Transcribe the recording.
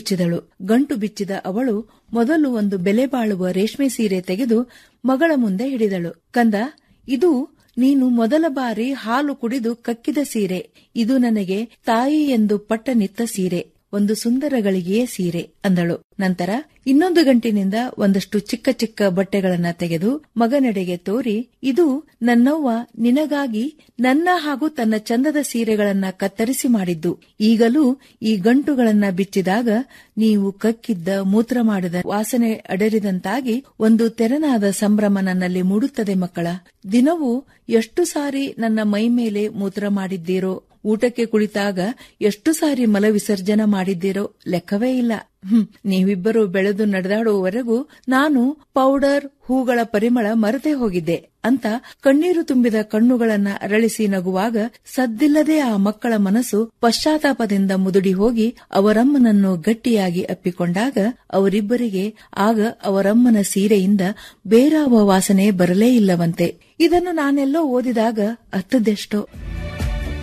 ಬಿಚ್ಚಿದಳು ಗಂಟು ಬಿಚ್ಚಿದ ಅವಳು ಮೊದಲು ಒಂದು ಬೆಲೆ ಬಾಳುವ ರೇಷ್ಮೆ ಸೀರೆ ತೆಗೆದು ಮಗಳ ಮುಂದೆ ಹಿಡಿದಳು ಕಂದ ಇದು ನೀನು ಮೊದಲ ಬಾರಿ ಹಾಲು ಕುಡಿದು ಕಕ್ಕಿದ ಸೀರೆ ಇದು ನನಗೆ ತಾಯಿ ಎಂದು ಪಟ್ಟ ನಿತ್ತ ಸೀರೆ ಒಂದು ಸುಂದರಗಳಿಗೆಯೇ ಸೀರೆ ಅಂದಳು ನಂತರ ಇನ್ನೊಂದು ಗಂಟಿನಿಂದ ಒಂದಷ್ಟು ಚಿಕ್ಕ ಚಿಕ್ಕ ಬಟ್ಟೆಗಳನ್ನ ತೆಗೆದು ಮಗನೆಡೆಗೆ ತೋರಿ ಇದು ನನ್ನವ್ವ ನಿನಗಾಗಿ ನನ್ನ ಹಾಗೂ ತನ್ನ ಚಂದದ ಸೀರೆಗಳನ್ನ ಕತ್ತರಿಸಿ ಮಾಡಿದ್ದು ಈಗಲೂ ಈ ಗಂಟುಗಳನ್ನ ಬಿಚ್ಚಿದಾಗ ನೀವು ಕಕ್ಕಿದ್ದ ಮೂತ್ರ ಮಾಡಿದ ವಾಸನೆ ಅಡರಿದಂತಾಗಿ ಒಂದು ತೆರನಾದ ಸಂಭ್ರಮ ನನ್ನಲ್ಲಿ ಮೂಡುತ್ತದೆ ಮಕ್ಕಳ ದಿನವೂ ಎಷ್ಟು ಸಾರಿ ನನ್ನ ಮೈ ಮೇಲೆ ಮೂತ್ರ ಮಾಡಿದ್ದೀರೋ ಊಟಕ್ಕೆ ಕುಳಿತಾಗ ಎಷ್ಟು ಸಾರಿ ಮಲ ವಿಸರ್ಜನ ಮಾಡಿದ್ದೀರೋ ಲೆಕ್ಕವೇ ಇಲ್ಲ ಹ್ಮ್ ನೀವಿಬ್ಬರು ಬೆಳೆದು ನಡೆದಾಡುವವರೆಗೂ ನಾನು ಪೌಡರ್ ಹೂಗಳ ಪರಿಮಳ ಮರೆತೇ ಹೋಗಿದ್ದೆ ಅಂತ ಕಣ್ಣೀರು ತುಂಬಿದ ಕಣ್ಣುಗಳನ್ನ ಅರಳಿಸಿ ನಗುವಾಗ ಸದ್ದಿಲ್ಲದೆ ಆ ಮಕ್ಕಳ ಮನಸ್ಸು ಪಶ್ಚಾತ್ತಾಪದಿಂದ ಮುದುಡಿ ಹೋಗಿ ಅವರಮ್ಮನನ್ನು ಗಟ್ಟಿಯಾಗಿ ಅಪ್ಪಿಕೊಂಡಾಗ ಅವರಿಬ್ಬರಿಗೆ ಆಗ ಅವರಮ್ಮನ ಸೀರೆಯಿಂದ ಬೇರಾವ ವಾಸನೆ ಬರಲೇ ಇಲ್ಲವಂತೆ ಇದನ್ನು ನಾನೆಲ್ಲೋ ಓದಿದಾಗ ಅತ್ತದೆಷ್ಟೋ